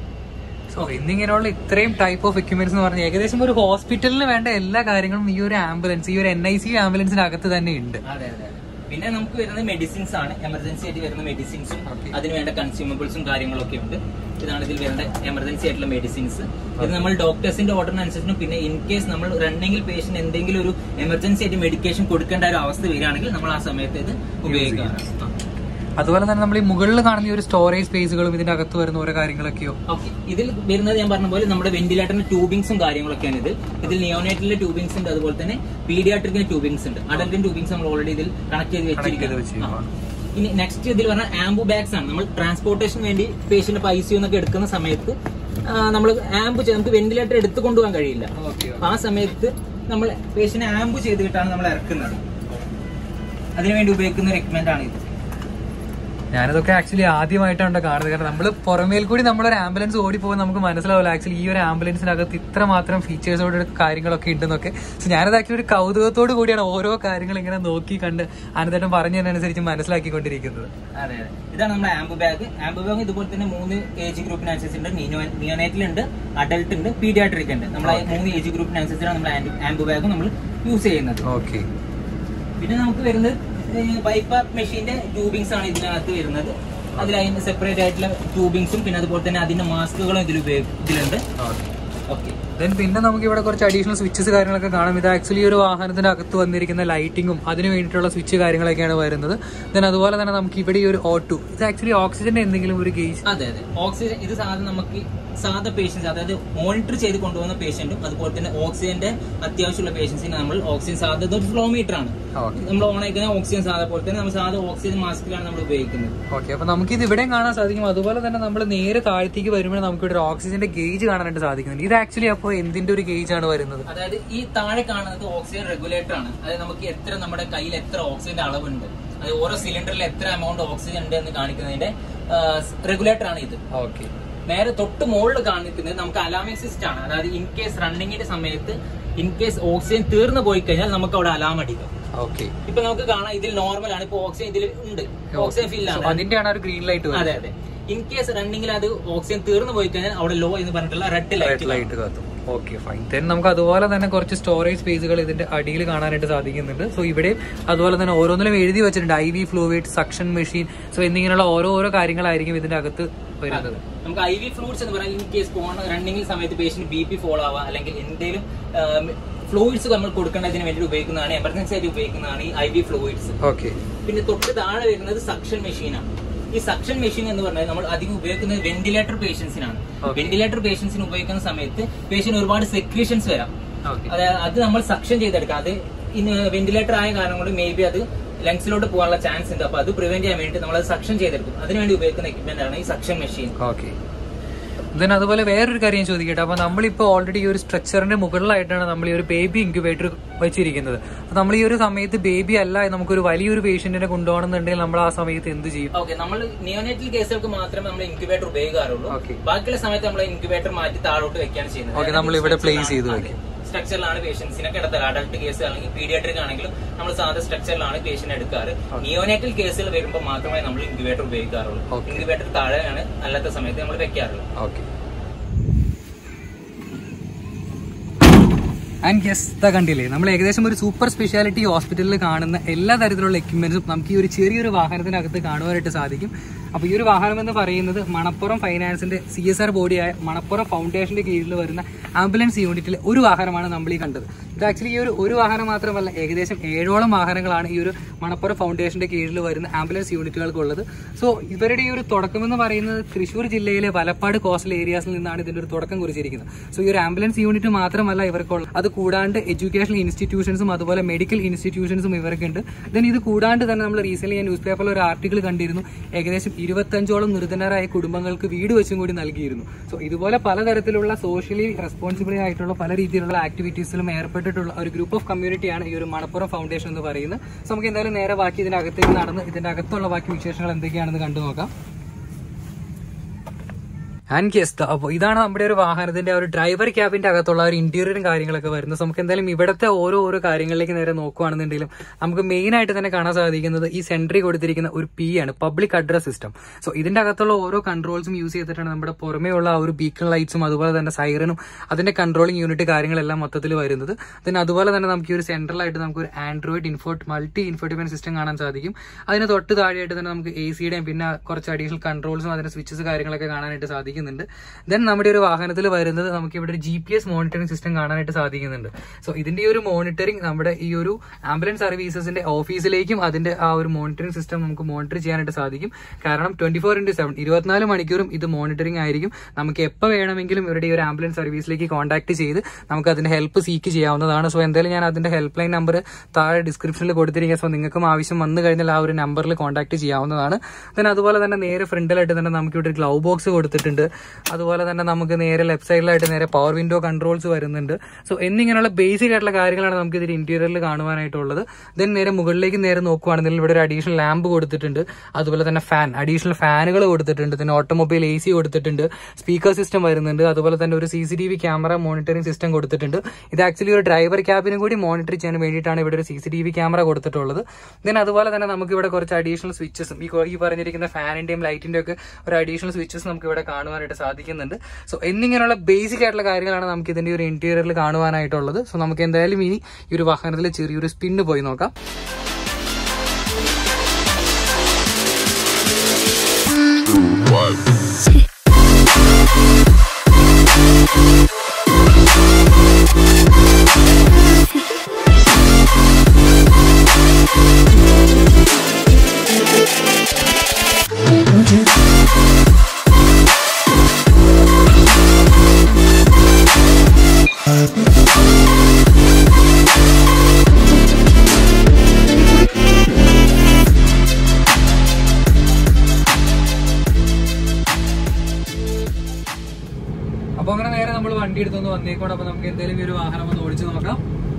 സോ എന്നിങ്ങനെയുള്ള ഇത്രയും ടൈപ്പ് ഓഫ് എക്യുപ്മെന്റ്സ് എന്ന് പറഞ്ഞാൽ ഏകദേശം ഒരു ഹോസ്പിറ്റലിന് വേണ്ട എല്ലാ കാര്യങ്ങളും ഈ ഒരു ആംബുലൻസ് ഈ ഒരു എൻ ഐ സി ആംബുലൻസിനകത്ത് തന്നെ ഉണ്ട് അതെ അതെ അതെ. പിന്നെ നമുക്ക് വരുന്നത് മെഡിസിൻസ് ആണ് എമർജൻസി ആയിട്ട് വരുന്ന മെഡിസിൻസും Okay. അതിന് വേണ്ട കൺസ്യൂമബിൾസും കാര്യങ്ങളൊക്കെ ഉണ്ട് ഇതാണ് ഇതിൽ വരുന്ന എമർജൻസി ആയിട്ടുള്ള മെഡിസിൻസ് ഇത് നമ്മൾ ഡോക്ടേഴ്സിന്റെ ഓർഡറിനനുസരിച്ചും പിന്നെ ഇൻ കേസ് നമ്മൾ റണ്ണിങ്ങിൽ പേഷ്യന്റ് എന്തെങ്കിലും ഒരു എമർജൻസി ആയിട്ട് മെഡിക്കേഷൻ കൊടുക്കേണ്ട ഒരു അവസ്ഥ വരികയാണെങ്കിൽ നമ്മൾ ആ സമയത്ത് ഇത് ഉപയോഗിക്കാറാണ് അതുപോലെ തന്നെ നമ്മൾ ഈ മുകളിൽ കാണുന്ന ഈ ഒരു സ്റ്റോറേജ് സ്പേസുകളും ഇതിന്റെ അകത്ത് വരുന്ന ഓരോ കാര്യങ്ങളൊക്കെയോ ഓക്കെ ഇതിൽ വരുന്നത് ഞാൻ പറഞ്ഞ പോലെ നമ്മുടെ വെന്റിലേറ്ററിന്റെ ട്യൂബിങ്സും കാര്യങ്ങളൊക്കെയാണ് ഇത് ഇതിൽ നിയോനേറ്റിലെ ട്യൂബിങ്സ് ഉണ്ട് അതുപോലെ തന്നെ പീഡിയാട്രിക്കിന്റെ ട്യൂബിങ്സ് ഉണ്ട് അഡൽറ്റിൻ ട്യൂബിങ്സ് നമ്മൾ ഓൾറെഡി ഇതിൽ കണക്ട് ചെയ്ത് Connect ചെയ്ത് വെച്ചിരിക്കുന്നു വെച്ചിരിക്കുകയാണ്. ആ. ഇനി നെക്സ്റ്റ് ഇതിൽ പറഞ്ഞ ആംബു ബാഗ്സ് ആണ് നമ്മൾ ട്രാൻസ്പോർട്ടേഷൻ വേണ്ടി പേഷ്യന്റ് ഐ സി എന്നൊക്കെ എടുക്കുന്ന സമയത്ത് നമ്മൾ ആംബു നമുക്ക് വെന്റിലേറ്റർ എടുത്തു കൊണ്ടുപോകാൻ കഴിയില്ല അപ്പൊ ആ സമയത്ത് നമ്മൾ പേഷ്യന്റ് ആംബു ചെയ്തിട്ടാണ് നമ്മൾ ഇറക്കുന്നത് അതിനുവേണ്ടി ഉപയോഗിക്കുന്ന ഒരു എക്യുപ്മെന്റ് ആണ് ഇത് ഞാനിതൊക്കെ ആക്ച്വലി ആദ്യമായിട്ടാണ് കാണുന്നത് കാരണം നമ്മൾ പുറമേൽ കൂടി നമ്മളൊരു ആംബുലൻസ് ഓടിപ്പോകുമ്പോൾ നമുക്ക് മനസ്സിലാവില്ല ആക്ച്വലി ഈ ഒരു ആംബുലൻസിനകത്ത് ഇത്ര മാത്രം ഫീച്ചേഴ്സോട് കാര്യങ്ങളൊക്കെ ഉണ്ടെന്നൊക്കെ സോ ഞാനത് ആക്ച്വലി ഒരു കൗതുകത്തോട് കൂടിയാണ് ഓരോ കാര്യങ്ങൾ ഇങ്ങനെ നോക്കി കണ്ട് അനന്തേട്ടൻ പറഞ്ഞതിനനുസരിച്ച് മനസ്സിലാക്കിക്കൊണ്ടിരിക്കുന്നത് അതെ അതെ ഇതാണ് നമ്മുടെ ആംബു ബാഗ് ആംബു ബാഗ് ഇതുപോലെ തന്നെ മൂന്ന് ഏജ് ഗ്രൂപ്പിനനുസരിച്ചുണ്ട് നിയോനേറ്റിലുണ്ട് അഡൽട്ട് ഉണ്ട് പീഡിയാട്രിക് ഉണ്ട് നമ്മൾ മൂന്ന് ഏജ് ഗ്രൂപ്പിനനുസരിച്ചാണ് നമ്മൾ ആംബു ബാഗ് നമ്മൾ യൂസ് ചെയ്യുന്നത് ഓക്കെ പിന്നെ നമുക്ക് വരുന്നത് ബൈപ്പാപ്പ് മെഷീന്റെ ട്യൂബിങ്സ് ആണ് ഇതിനകത്ത് വരുന്നത് അതിൽ അതിന് സെപ്പറേറ്റ് ആയിട്ടുള്ള ട്യൂബിങ്സും പിന്നെ അതുപോലെ തന്നെ അതിന്റെ മാസ്കുകളും ഇതിൽ ഉപയോഗി ഇതിലുണ്ട് ഓക്കെ ദെൻ പിന്നെ നമുക്ക് ഇവിടെ കുറച്ച് അഡീഷണൽ സ്വിച്ചസ് കാര്യങ്ങളൊക്കെ കാണാം ഇത് ആക്ച്വലി ഒരു വാഹനത്തിന്റെ അകത്ത് വന്നിരിക്കുന്ന ലൈറ്റിങ്ങും അതിന് വേണ്ടിയിട്ടുള്ള സ്വിച്ച് കാര്യങ്ങളൊക്കെയാണ് വരുന്നത് ദെൻ അതുപോലെ തന്നെ നമുക്ക് ഇവിടെ ഈ ഒരു ഓട്ടു ഇത് ആക്ച്വലി ഓക്സിജന്റെ എന്തെങ്കിലും ഒരു ഗേജ് അതെ അതെ ഓക്സിജൻ ഇത് സാധാരണ നമുക്ക് സാധാ പേഷ്യൻസ് അതായത് മോണിറ്റർ ചെയ്ത് കൊണ്ടുപോകുന്ന പേഷ്യന്റും അതുപോലെ തന്നെ ഓക്സിജന്റെ അത്യാവശ്യമുള്ള പേഷ്യൻസിന് നമ്മൾ ഓക്സിജൻ സാധാ ഒരു ഫ്ലോ മീറ്റർ ആണ് നമ്മൾ ഓൺ ആയിക്കുന്ന ഓക്സിജൻ സാധാ പോലെ തന്നെ നമ്മൾ സാധാ ഓക്സിജൻ മാസ്കിലാണ് നമ്മൾ ഉപയോഗിക്കുന്നത് ഓക്കെ അപ്പൊ നമുക്ക് ഇത് ഇവിടെയും കാണാൻ സാധിക്കും അതുപോലെ തന്നെ നമ്മൾ നേരെ താഴത്തേക്ക് വരുമ്പോൾ നമുക്ക് ഇവിടെ ഒരു ഓക്സിജന്റെ ഗേജ് കാണാനായിട്ട് സാധിക്കുന്നുണ്ട് ഇത് ആക്ച്വലി അപ്പോൾ എന്തിന്റെ ഒരു ഗേജ് ആണ് വരുന്നത് അതായത് ഈ താഴെ കാണുന്നത് ഓക്സിജൻ റെഗുലേറ്റർ ആണ് അതായത് നമുക്ക് എത്ര നമ്മുടെ കയ്യിൽ എത്ര ഓക്സിജന്റെ അളവുണ്ട് അത് ഓരോ സിലിണ്ടറിൽ എത്ര എമൗണ്ട് ഓക്സിജൻ ഉണ്ട് എന്ന് കാണിക്കുന്നതിന്റെ റെഗുലേറ്റർ ആണ് ഇത് ഓക്കെ നേരെ തൊട്ട് മുകളിൽ കാണിക്കുന്നത് നമുക്ക് അലാമിംഗ് സിസ്റ്റം ആണ് അതായത് ഇൻ കേസ് റണ്ണിങ്ങിന്റെ സമയത്ത് ഇൻ കേസ് ഓക്സിജൻ തീർന്നു പോയി കഴിഞ്ഞാൽ നമുക്ക് അവിടെ അലാം അടിക്കും ഓക്കെ ഇപ്പൊ നമുക്ക് കാണാം ഇതിൽ നോർമൽ ആണ് ഇപ്പൊ ഓക്സിജൻ ഇതിൽ ഉണ്ട് ഓക്സിജൻ ഫിൽ ആണ് അതിന്റെയാണ് ഒരു ഗ്രീൻ ലൈറ്റ് അതെ അതെ ഇൻ കേസ് റണ്ണിങ്ങിൽ അത് ഓക്സിജൻ തീർന്നു പോയി കഴിഞ്ഞാൽ അവിടെ ലോ എന്ന് പറഞ്ഞിട്ടുള്ള റെഡ് റെഡ് ലൈറ്റ് ലൈറ്റ് കത്തും ഓക്കെ ഫൈൻ ദെൻ നമുക്ക് അതുപോലെ തന്നെ കുറച്ച് സ്റ്റോറേജ് സ്പേസുകൾ ഇതിന്റെ അടിയിൽ കാണാനായിട്ട് സാധിക്കുന്നുണ്ട് സോ ഇവിടെ അതുപോലെ തന്നെ ഓരോന്നിലും എഴുതി വെച്ചിട്ടുണ്ട് I V fluid suction machine so എന്നിങ്ങനെയുള്ള ഓരോ ഓരോ കാര്യങ്ങളായിരിക്കും ഇതിന്റെ അകത്ത് വരുന്നത് നമുക്ക് ഐ വി ഫ്ലൂയിഡ്സ് എന്ന് പറഞ്ഞാൽ ഇൻ കേസ് പോണ റണ്ണിങ്ങിൽ സമയത്ത് പേഷ്യന്റ് ബി പി ഫോളോ ആവാം അല്ലെങ്കിൽ എന്തെങ്കിലും ഫ്ലൂയിഡ്സ് നമ്മൾ കൊടുക്കേണ്ടതിന് വേണ്ടി ഉപയോഗിക്കുന്നതാണ് എമർജൻസി ആയിട്ട് ഉപയോഗിക്കുന്നതാണ് ഈ ഐ വി ഫ്ലൂയിഡ്സ് ഓക്കെ പിന്നെ തൊട്ട് താഴെ വരുന്നത് സക്ഷൻ മെഷീനാണ് ഈ സക്ഷൻ മെഷീൻ എന്ന് പറഞ്ഞാൽ നമ്മൾ അധികം ഉപയോഗിക്കുന്നത് വെന്റിലേറ്റർ പേഷ്യൻസിനാണ് Okay. വെന്റിലേറ്റർ പേഷ്യൻസിന് ഉപയോഗിക്കുന്ന സമയത്ത് പേഷ്യന്റ് ഒരുപാട് സെക്രീഷൻസ് വരാം ഓക്കെ അതായത് അത് നമ്മൾ സക്ഷൻ ചെയ്തെടുക്കാം അത് വെന്റിലേറ്റർ ആയ കാരണം കൊണ്ട് മേ ബി അത് ലങ്സിലോട്ട് പോകാനുള്ള ചാൻസ് ഉണ്ട് അപ്പൊ അത് പ്രിവെന്റ് ചെയ്യാൻ വേണ്ടി നമ്മൾ അത് സക്ഷൻ ചെയ്തെടുക്കും അതിനുവേണ്ടി ഉപയോഗിക്കുന്ന എക്യുപ്മെന്റ് ആണ് ഈ സക്ഷൻ മെഷീൻ ഓക്കെ ദെൻ അതുപോലെ വേറൊരു കാര്യം ചോദിക്കട്ടെ അപ്പൊ നമ്മളിപ്പോ ഓൾറെഡി ഈ ഒരു സ്ട്രക്ചറിന്റെ മുകളിലായിട്ടാണ് നമ്മൾ ഈ ഒരു ബേബി ഇൻക്യുബേറ്റർ വെച്ചിരിക്കുന്നത് അപ്പൊ നമ്മൾ ഈ ഒരു സമയത്ത് ബേബി അല്ല നമുക്കൊരു വലിയൊരു പേഷ്യന്റിനെ കൊണ്ടുപോകണമെന്നുണ്ടെങ്കിൽ നമ്മൾ ആ സമയത്ത് എന്ത് ചെയ്യും ഓക്കെ നമ്മൾ നിയോനേറ്റൽ കേസുകൾക്ക് മാത്രമേ നമ്മൾ ഇൻക്യുബേറ്റർ ഉപയോഗിക്കാറുള്ളൂ Okay. ബാക്കിയുള്ള സമയത്ത് നമ്മൾ ഇൻക്യുബേറ്റർ മാറ്റി താഴോട്ട് വെക്കുകയാണ് ചെയ്യുന്നത് Okay, നമ്മൾ ഇവിടെ place ചെയ്ത് വെക്കും. സ്ട്രക്ചറിലാണ് പേഷ്യൻസിനെ കിടത്തൽ അഡൽട്ട് കേസ് അല്ലെങ്കിൽ പീഡിയാട്രിക് ആണെങ്കിലും നമ്മൾ സാധാരണ സ്ട്രക്ചറിലാണ് പേഷ്യന്റ് എടുക്കാറ് നിയോനേറ്റൽ കേസുകൾ വരുമ്പോൾ മാത്രമേ നമ്മൾ ഇൻക്യുബേറ്റർ ഉപയോഗിക്കാറുള്ളൂ Okay. ഇൻക്യുബേറ്റർ താഴെയാണ് അല്ലാത്ത സമയത്ത് നമ്മൾ വെക്കാറുള്ളത് ഓക്കെ ആൻഡ് യെസ് ഇതാ കണ്ടില്ലേ നമ്മൾ ഏകദേശം ഒരു സൂപ്പർ സ്പെഷ്യാലിറ്റി ഹോസ്പിറ്റലിൽ കാണുന്ന എല്ലാ തരത്തിലുള്ള എക്യുപ്മെന്റ്സും നമുക്ക് ഈ ഒരു ചെറിയൊരു വാഹനത്തിനകത്ത് കാണുവാനായിട്ട് സാധിക്കും അപ്പോൾ ഈ ഒരു വാഹനം എന്ന് പറയുന്നത് മണപ്പുറം ഫൈനാൻസിന്റെ സി എസ് ആർ ബോഡിയായ മണപ്പുറം ഫൗണ്ടേഷന്റെ കീഴിൽ വരുന്ന ആംബുലൻസ് യൂണിറ്റിലെ ഒരു വാഹനമാണ് നമ്മൾ ഈ കണ്ടത് ഇത് ആക്ച്വലി ഈ ഒരു ഒരു വാഹനം മാത്രമല്ല ഏകദേശം ഏഴോളം വാഹനങ്ങളാണ് ഈ ഒരു മണപ്പുറം ഫൗണ്ടേഷന്റെ കീഴിൽ വരുന്ന ആംബുലൻസ് യൂണിറ്റുകൾക്കുള്ളത് സോ ഇവരുടെ ഈ ഒരു തുടക്കം എന്ന് പറയുന്നത് തൃശ്ശൂർ ജില്ലയിലെ വലപ്പാട് കോസ്റ്റൽ ഏരിയാസിൽ നിന്നാണ് ഇതിന്റെ ഒരു തുടക്കം കുറിച്ചിരിക്കുന്നത് സോ ഈ ഒരു ആംബുലൻസ് യൂണിറ്റ് മാത്രമല്ല ഇവർക്കുള്ള അത് കൂടാണ്ട് എഡ്യൂക്കേഷണൽ ഇൻസ്റ്റിറ്റ്യൂഷൻസും അതുപോലെ മെഡിക്കൽ ഇൻസ്റ്റിറ്റ്യൂഷൻസും ഇവർക്കുണ്ട് ദെൻ ഇത് കൂടാണ്ട് തന്നെ നമ്മൾ റീസെന്റ് ഞാൻ ന്യൂസ് പേപ്പറിൽ ഒരു ആർട്ടിക്കിൾ കണ്ടിരുന്നു ഏകദേശം ഇരുപത്തഞ്ചോളം നിർധനരായ കുടുംബങ്ങൾക്ക് വീട് വെച്ചും കൂടി നൽകിയിരുന്നു സോ ഇതുപോലെ പലതരത്തിലുള്ള സോഷ്യലി റെസ്പോൺസിബിൾ ആയിട്ടുള്ള പല രീതിയിലുള്ള ആക്ടിവിറ്റീസിലും ഏർപ്പെട്ടിട്ടുള്ള ഒരു ഗ്രൂപ്പ് ഓഫ് കമ്മ്യൂണിറ്റിയാണ് ഈ ഒരു മണപ്പുറം ഫൗണ്ടേഷൻ എന്ന് പറയുന്നത് സോ നമുക്ക് എന്തായാലും നേരെ ബാക്കി ഇതിനകത്തേക്ക് നടന്ന് ഇതിന്റെ അകത്തുള്ള ബാക്കി വിശേഷങ്ങൾ എന്തൊക്കെയാണെന്ന് കണ്ടു നോക്കാം ആൻഡ് യെസ് അപ്പോൾ ഇതാണ് നമ്മുടെ ഒരു വാഹനത്തിന്റെ ആ ഒരു ഡ്രൈവർ ക്യാബിന്റെ അകത്തുള്ള ഒരു ഇന്റീരിയറും കാര്യങ്ങളൊക്കെ വരുന്നത് So, നമുക്ക് എന്തായാലും ഇവിടുത്തെ ഓരോ ഓരോ കാര്യങ്ങളിലേക്ക് നേരെ നോക്കുകയാണെന്നുണ്ടെങ്കിലും നമുക്ക് മെയിൻ ആയിട്ട് തന്നെ കാണാൻ സാധിക്കുന്നത് ഈ സെൻട്രി കൊടുത്തിരിക്കുന്ന ഒരു പി ആണ് പബ്ലിക് അഡ്രസ് സിസ്റ്റം സോ ഇതിന്റെ അകത്തുള്ള ഓരോ കൺട്രോൾസും യൂസ് ചെയ്തിട്ടാണ് നമ്മുടെ പുറമേ ഉള്ള ആ ഒരു ബീക്കൺ ലൈറ്റ്സും അതുപോലെ തന്നെ സൈറനും അതിന്റെ കൺട്രോളിംഗ് യൂണിറ്റ് കാര്യങ്ങളെല്ലാം മൊത്തത്തിൽ വരുന്നത് then അതുപോലെ തന്നെ നമുക്ക് ഈ ഒരു സെൻട്രലായിട്ട് നമുക്ക് ഒരു ആൻഡ്രോയിഡ് ഇൻഫോർട്ട് മൾട്ടി ഇൻഫോർട്ടിമെന്റ് സിസ്റ്റം കാണാൻ സാധിക്കും അതിന് തൊട്ട് താഴെയായിട്ട് തന്നെ നമുക്ക് എ സിയുടെയും പിന്നെ കുറച്ച് അഡീഷണൽ കൺട്രോൾസും അതിന്റെ സ്വിച്ചസ് കാര്യങ്ങളൊക്കെ കാണാനായിട്ട് സാധിക്കുന്നുണ്ട് ദെൻ നമ്മുടെ ഒരു വാഹനത്തിൽ വരുന്നത് നമുക്ക് ഇവിടെ ഒരു G P S monitoring system കാണാനായിട്ട് സാധിക്കുന്നുണ്ട് സോ ഇതിന്റെ ഈ ഒരു മോണിറ്ററിംഗ് നമ്മുടെ ഈ ഒരു ആംബുലൻസ് സർവീസസിന്റെ ഓഫീസിലേക്കും അതിന്റെ ആ ഒരു മോണിറ്ററിംഗ് സിസ്റ്റം നമുക്ക് മോണിറ്റർ ചെയ്യാനായിട്ട് സാധിക്കും കാരണം ട്വന്റി ഫോർ ഇന്റു സെവൻ ഇരുപത്തിനാല് മണിക്കൂറും ഇത് മോണിറ്ററിംഗ് ആയിരിക്കും നമുക്ക് എപ്പോൾ വേണമെങ്കിലും ഇവരുടെ ഈ ഒരു ആംബുലൻസ് സർവീസിലേക്ക് കോൺടാക്ട് ചെയ്ത് നമുക്ക് അതിന്റെ ഹെൽപ്പ് സീക്ക് ചെയ്യാവുന്നതാണ് സോ എന്തായാലും ഞാൻ അതിന്റെ ഹെൽപ്പ് ലൈൻ നമ്പർ താഴെ ഡിസ്ക്രിപ്ഷനിൽ കൊടുത്തിരിക്കുക സോ നിങ്ങൾക്കും ആവശ്യം വന്നു കഴിഞ്ഞാൽ ആ ഒരു നമ്പറിൽ കോൺടാക്ട് ചെയ്യാവുന്നതാണ് then അതുപോലെ തന്നെ നേരെ ഫ്രണ്ടിലായിട്ട് തന്നെ നമുക്ക് ഇവിടെ ഗ്ലൗ ബോക്സ് കൊടുത്തിട്ടുണ്ട് അതുപോലെ തന്നെ നമുക്ക് നേരെ ലെഫ്റ്റ് സൈഡിലായിട്ട് നേരെ പവർ വിൻഡോ കൺട്രോൾസ് വരുന്നുണ്ട് സോ എന്നിങ്ങനെയുള്ള ബേസിക് ആയിട്ടുള്ള കാര്യങ്ങളാണ് നമുക്ക് ഇതിൽ ഇന്റീരിയറിൽ കാണുവാനായിട്ടുള്ളത് ദെൻ നേരെ മുകളിലേക്ക് നേരെ നോക്കുവാണെന്നുണ്ടെങ്കിൽ ഇവിടെ ഒരു അഡീഷണൽ ലാമ്പ് കൊടുത്തിട്ടുണ്ട് അതുപോലെ തന്നെ ഫാൻ അഡീഷണൽ ഫാനുകൾ കൊടുത്തിട്ടുണ്ട് പിന്നെ ഓട്ടോമൊബൈൽ എ സി കൊടുത്തിട്ടുണ്ട് സ്പീക്കർ സിസ്റ്റം വരുന്നുണ്ട് അതുപോലെ തന്നെ ഒരു C C T V camera monitoring system കൊടുത്തിട്ടുണ്ട് ഇത് ആക്ച്വലി ഒരു ഡ്രൈവർ ക്യാബിനും കൂടി മോണിറ്റർ ചെയ്യാൻ വേണ്ടിയിട്ടാണ് ഇവിടെ ഒരു C C T V camera കൊടുത്തിട്ടുള്ളത് ദെൻ അതുപോലെ തന്നെ നമുക്ക് ഇവിടെ കുറച്ച് അഡീഷണൽ സ്വിച്ചസും ഈ കൊ- ഈ പറഞ്ഞിരിക്കുന്ന ഫാനിന്റെയും ലൈറ്റിന്റെയും ഒക്കെ ഒരു അഡീഷണൽ സ്വിച്ചസ് നമുക്ക് ഇവിടെ കാണുവാനായിട്ട് സാധിക്കുന്നുണ്ട് സോ എന്നിങ്ങനെയുള്ള ബേസിക് ആയിട്ടുള്ള കാര്യങ്ങളാണ് നമുക്ക് ഇതിന്റെ ഒരു ഇന്റീരിയറിൽ കാണുവാനായിട്ടുള്ളത് സോ നമുക്ക് എന്തായാലും ഇനി ഈ ഒരു വാഹനത്തിൽ ചെറിയൊരു സ്പിന്ന് പോയി നോക്കാം അപ്പൊ അങ്ങനെ നേരെ നമ്മൾ വണ്ടി എടുത്തൊന്ന് വന്നേക്കോണം അപ്പൊ നമുക്ക് എന്തായാലും ഈ ഒരു വാഹനം ഒന്ന് ഓടിച്ചു നോക്കാം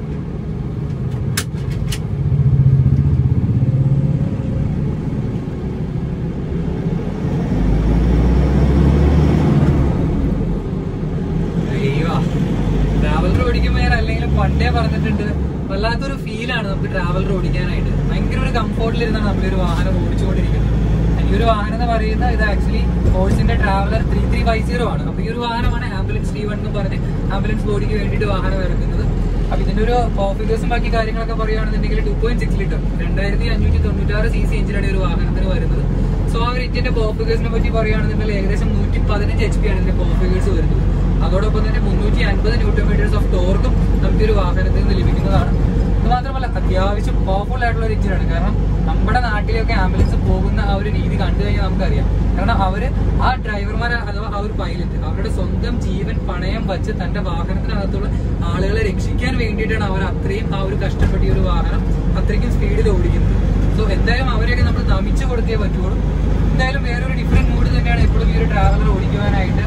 ട്രാവലർ ഓടിക്കുമ്പോ ഞാൻ അല്ലെങ്കിലും പണ്ടേ പറഞ്ഞിട്ടുണ്ട് വല്ലാത്തൊരു ഫീലാണ് നമുക്ക് ട്രാവലർ ഓടിക്കാനായിട്ട് ഭയങ്കര ഒരു കംഫോർട്ടിലിരുന്നാണ് നമ്മൾ ഒരു വാഹനം ഓടിച്ചുകൊണ്ടിരിക്കുന്നത് ഈ ഒരു വാഹനം എന്ന് പറയുന്നത് ഇത് ആക്ച്വലി ഫോഴ്സിന്റെ Traveller three three five zero ആണ് അപ്പൊ ഈ ഒരു വാഹനമാണ് ആംബുലൻസ് ഡി വൺ എന്ന് പറഞ്ഞ് ആംബുലൻസ് ബോഡിക്ക് വേണ്ടിയിട്ട് വാഹനം ഇറക്കുന്നത് അപ്പൊ ഇതിന്റെ ഒരു ഫിഗേഴ്സും ബാക്കി കാര്യങ്ങളൊക്കെ പറയുകയാണെന്നുണ്ടെങ്കിൽ ടു പോയിന്റ് സിക്സ് ലിറ്റർ രണ്ടായിരത്തി അഞ്ഞൂറ്റി തൊണ്ണൂറ്റാറ് സി സി എഞ്ചിനാണ് ഈ ഒരു വാഹനത്തിന് വരുന്നത് സോ ആ ഒരു എഞ്ചിന്റെ ഫിഗേഴ്സിനെ പറ്റി പറയുകയാണെന്നുണ്ടെങ്കിൽ ഏകദേശം നൂറ്റി പതിനഞ്ച് എച്ച് പി ആണ് ഇതിന്റെ പെർഫിഗേഴ്സ് വരുന്നത് അതോടൊപ്പം തന്നെ മുന്നൂറ്റി അൻപത് ന്യൂട്ടൺ മീറ്റേഴ്സ് ഓഫ് ടോർക്കും നമുക്ക് ഈ ഒരു വാഹനത്തിൽ നിന്ന് ലഭിക്കുന്നതാണ് ഇത് മാത്രമല്ല അത്യാവശ്യം പവർഫുൾ ആയിട്ടുള്ള ഒരു എഞ്ചിനാണ് കാരണം നമ്മുടെ നാട്ടിലൊക്കെ ആംബുലൻസ് പോകുന്ന ആ ഒരു രീതി കണ്ടു കഴിഞ്ഞാൽ നമുക്കറിയാം കാരണം അവര് ആ ഡ്രൈവർമാർ അഥവാ ആ ഒരു പൈലറ്റ് അവരുടെ സ്വന്തം ജീവൻ പണയം വച്ച് തന്റെ വാഹനത്തിനകത്തുള്ള ആളുകളെ രക്ഷിക്കാൻ വേണ്ടിയിട്ടാണ് അവർ അത്രയും ആ ഒരു കഷ്ടപ്പെട്ട ഈ ഒരു വാഹനം അത്രയ്ക്കും സ്പീഡിൽ ഓടിക്കുന്നത് സോ എന്തായാലും അവരെയൊക്കെ നമ്മൾ നമിച്ചു കൊടുത്തേ പറ്റുള്ളൂ എന്തായാലും വേറൊരു ഡിഫറെന്റ് മൂഡ് തന്നെയാണ് എപ്പോഴും ഈ ഒരു ട്രാവലർ ഓടിക്കുവാനായിട്ട്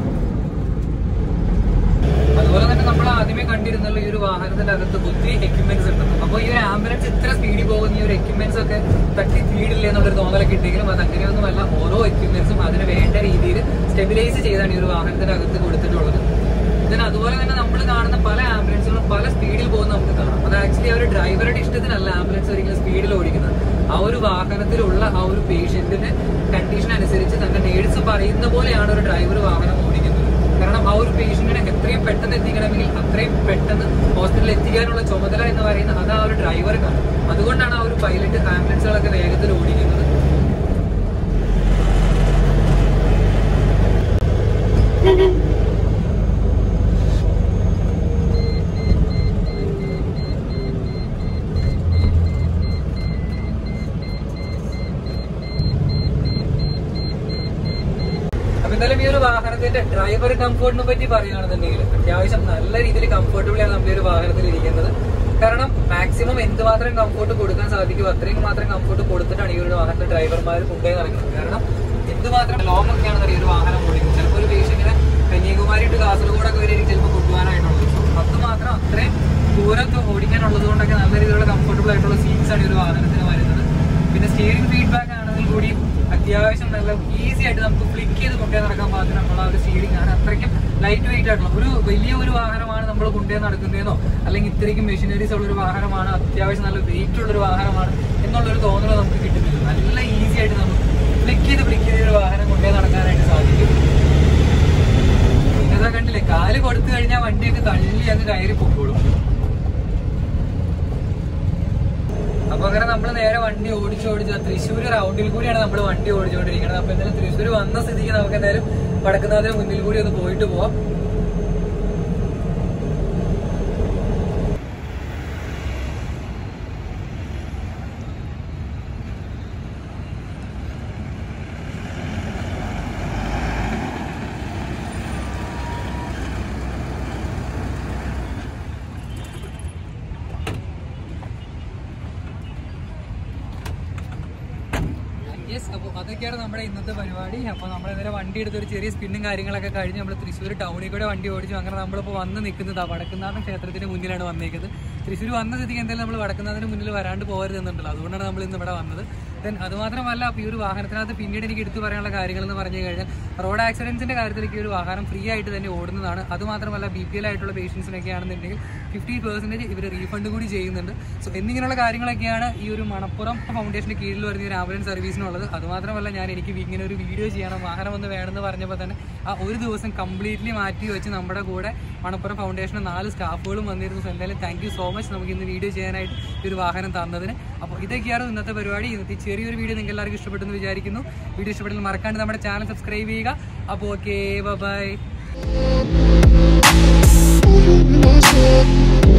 അതുപോലെ തന്നെ നമ്മൾ ആദ്യമേ കണ്ടിരുന്നല്ലോ ഈ ഒരു വാഹനത്തിന്റെ അകത്ത് ഒത്തിരി എക്യുപ്മെന്റ്സ് ഉണ്ട് അപ്പോൾ ഈ ഒരു ആംബുലൻസ് ഇത്ര സ്പീഡിൽ പോകുന്ന ഈ ഒരു എക്യുപ്മെന്റ്സ് ഒക്കെ തട്ടി സ്പീഡില്ലേ എന്നുള്ളൊരു തോന്നലൊക്കെ ഉണ്ടെങ്കിലും അത് അങ്ങനെയൊന്നുമല്ല ഓരോ എക്യുപ്മെന്റ്സും അതിന് വേണ്ട രീതിയിൽ സ്റ്റെബിലൈസ് ചെയ്താണ് ഈ ഒരു വാഹനത്തിന്റെ അകത്ത് കൊടുത്തിട്ടുള്ളത് ഇതിന് അതുപോലെ തന്നെ നമ്മൾ കാണുന്ന പല ആംബുലൻസുകളും പല സ്പീഡിൽ പോകുന്ന നമുക്ക് കാണാം അത് ആക്ച്വലി ആ ഒരു ഡ്രൈവറുടെ ഇഷ്ടത്തിനല്ല ആംബുലൻസ് ഒരിക്കലും സ്പീഡിൽ ഓടിക്കുന്നത് ആ ഒരു വാഹനത്തിലുള്ള ആ ഒരു പേഷ്യന്റിന്റെ കണ്ടീഷൻ അനുസരിച്ച് തന്റെ നേഴ്സ് പറയുന്ന പോലെയാണ് ഒരു ഡ്രൈവർ വാഹനം ഓടിക്കുന്നത് കാരണം ആ ഒരു പേഷ്യന്റിനെ എത്രയും പെട്ടെന്ന് എത്തിക്കണമെങ്കിൽ അത്രയും പെട്ടെന്ന് ഹോസ്പിറ്റലിൽ എത്തിക്കാനുള്ള ചുമതല എന്ന് പറയുന്നത് അത് ആ ഒരു ഡ്രൈവർക്കാണ് അതുകൊണ്ടാണ് ആ ഒരു പൈലറ്റ് ആംബുലൻസുകളൊക്കെ വേഗത്തിൽ ഓടിക്കുന്നത് അപ്പൊ എന്തായാലും ഈ ഒരു വാഹനത്തിന്റെ ഡ്രൈവർ കംഫോർട്ടിനെ പറ്റി പറയുകയാണെന്നുണ്ടെങ്കിൽ അത്യാവശ്യം നല്ല രീതിയിൽ കംഫർട്ടബിൾ ആണ് നമ്മൾ ഈ ഒരു വാഹനത്തിൽ ഇരിക്കുന്നത് കാരണം മാക്സിമം എന്തുമാത്രം കംഫോർട്ട് കൊടുക്കാൻ സാധിക്കും അത്രയും മാത്രം കംഫോർട്ട് കൊടുത്തിട്ടാണ് ഈ ഒരു വാഹനത്തിൽ ഡ്രൈവർമാർ കൊണ്ടുപോയി നടക്കുന്നത് കാരണം എന്തുമാത്രം ലോങ് ഒക്കെയാണ് ഈ ഒരു വാഹനം ഓടിക്കുന്നത് ചിലപ്പോൾ ഒരു പേഷ്യന്റിനെ കന്യാകുമാരി ടു കാസർഗോഡൊക്കെ വരെ ചിലപ്പോൾ കൊണ്ടുപോകാനായിട്ടുള്ളത് അത് മാത്രം അത്രയും ദൂരത്ത് ഓടിക്കാനുള്ളത് കൊണ്ടൊക്കെ നല്ല രീതിയിലുള്ള കംഫർട്ടബിൾ ആയിട്ടുള്ള സീറ്റ്സ് ആണ് ഈ ഒരു വാഹനത്തിന് വരുന്നത് പിന്നെ സ്റ്റിയറിംഗ് ഫീഡ്ബാക്ക് ആണെങ്കിൽ കൂടി അത്യാവശ്യം നല്ല ഈസി ആയിട്ട് നമുക്ക് ഫ്ലിക്ക് ചെയ്ത് കൊണ്ടുപോയി നടക്കാൻ പാകത്തിനുള്ള ഒരു സ്റ്റിയറിംഗ് ആണ് അത്രയ്ക്കും ലൈറ്റ് വെയിറ്റ് ആയിട്ടുള്ള ഒരു വലിയ ഒരു വാഹനമാണ് നമ്മൾ കൊണ്ടുപോയി നടക്കുന്നതെന്നോ അല്ലെങ്കിൽ ഇത്രയ്ക്കും മെഷീനറീസ് ഉള്ള ഒരു വാഹനമാണ് അത്യാവശ്യം നല്ല വെയിറ്റ് ഉള്ള ഒരു വാഹനമാണ് എന്നുള്ളൊരു തോന്നൽ നമുക്ക് കിട്ടുന്നില്ല നല്ല ഈസി ആയിട്ട് നമുക്ക് ഫ്ലിക്ക് ചെയ്ത് ഫ്ലിക്ക് ചെയ്ത് ഒരു വാഹനം കൊണ്ടുപോയി നടക്കാനായിട്ട് സാധിക്കും പിന്നെ കണ്ടില്ലേ കാല് കൊടുത്തു കഴിഞ്ഞാൽ വണ്ടിയൊക്കെ തള്ളി അങ്ങ് കയറി പൊക്കോളും അപ്പൊ അങ്ങനെ നമ്മൾ നേരെ വണ്ടി ഓടിച്ച് ഓടിച്ച് തൃശ്ശൂർ റൗണ്ടിൽ കൂടിയാണ് നമ്മൾ വണ്ടി ഓടിച്ചുകൊണ്ടിരിക്കുന്നത് അപ്പൊ എന്തായാലും തൃശ്ശൂർ വന്ന സ്ഥിതിക്ക് നമുക്ക് എന്തായാലും വടക്കുന്നാഥിന് മുന്നിൽ കൂടി ഒന്ന് പോയിട്ട് പോവാം യെസ് അപ്പോൾ അതൊക്കെയാണ് നമ്മുടെ ഇന്നത്തെ പരിപാടി അപ്പോൾ നമ്മൾ ഇന്നലെ വണ്ടി എടുത്ത് ഒരു ചെറിയ സ്പിന്നും കാര്യങ്ങളൊക്കെ കഴിഞ്ഞ് നമ്മൾ തൃശ്ശൂർ ടൗണിൽ കൂടെ വണ്ടി ഓടിച്ചു അങ്ങനെ നമ്മളിപ്പോൾ വന്ന് നിൽക്കുന്നത് ആ വടക്കുന്നാഥൻ ക്ഷേത്രത്തിന് മുന്നിലാണ് വന്നേക്കുന്നത് തൃശ്ശൂർ വന്ന സ്ഥിതിക്ക് എന്തായാലും നമ്മൾ വടക്കുന്നാഥിന് മുന്നിൽ വരാണ്ട് പോകരുത് എന്നുണ്ടല്ലോ അതുകൊണ്ടാണ് നമ്മൾ ഇന്ന് ഇവിടെ വന്നത് ദെൻ അതുമാത്രമല്ല അപ്പോൾ ഈ ഒരു വാഹനത്തിനകത്ത് പിന്നീട് എനിക്ക് എടുത്തു പറയാനുള്ള കാര്യങ്ങൾ എന്ന് പറഞ്ഞു കഴിഞ്ഞാൽ റോഡ് ആക്സിഡൻസിന്റെ കാര്യത്തിലേക്ക് ഈ ഒരു വാഹനം ഫ്രീ ആയിട്ട് തന്നെ ഓടുന്നതാണ് അതുമാത്രമല്ല ബി പി എൽ ആയിട്ടുള്ള പേഷ്യൻസിനൊക്കെ ആണെന്നുണ്ടെങ്കിൽ ഫിഫ്റ്റി പെർസെൻറ്റേജ് ഇവർ റീഫണ്ട് കൂടി ചെയ്യുന്നുണ്ട് സോ എന്നിങ്ങനെയുള്ള കാര്യങ്ങളൊക്കെയാണ് ഈ ഒരു മണപ്പുറം ഫൗണ്ടേഷന്റെ കീഴിൽ വരുന്ന ഈ ഒരു ആംബുലൻസ് സർവീസിനുള്ളത് അതുമാത്രമല്ല ഞാൻ എനിക്ക് ഇങ്ങനെ ഒരു വീഡിയോ ചെയ്യണം വാഹനം ഒന്ന് വേണമെന്ന് പറഞ്ഞപ്പോൾ തന്നെ ആ ഒരു ദിവസം കംപ്ലീറ്റ്ലി മാറ്റി വെച്ച് നമ്മുടെ കൂടെ മണപ്പുറം ഫൗണ്ടേഷന് നാല് സ്റ്റാഫുകളും വന്നിരുന്നു സോ എന്തായാലും താങ്ക് യു സോ മച്ച് നമുക്ക് ഇന്ന് വീഡിയോ ചെയ്യാനായിട്ട് ഈ ഒരു വാഹനം തന്നതിന് അപ്പോൾ ഇതൊക്കെയാണ് ഇന്നത്തെ പരിപാടി ഇന്നത്തെ ചെറിയൊരു വീഡിയോ നിങ്ങൾക്ക് എല്ലാവർക്കും ഇഷ്ടപ്പെട്ടെന്ന് വിചാരിക്കുന്നു വീഡിയോ ഇഷ്ടപ്പെട്ടെങ്കിൽ മറക്കാണ്ട് നമ്മുടെ ചാനൽ സബ്സ്ക്രൈബ് ചെയ്യുക അപ്പോൾ ഓക്കെ ബൈ Thank you.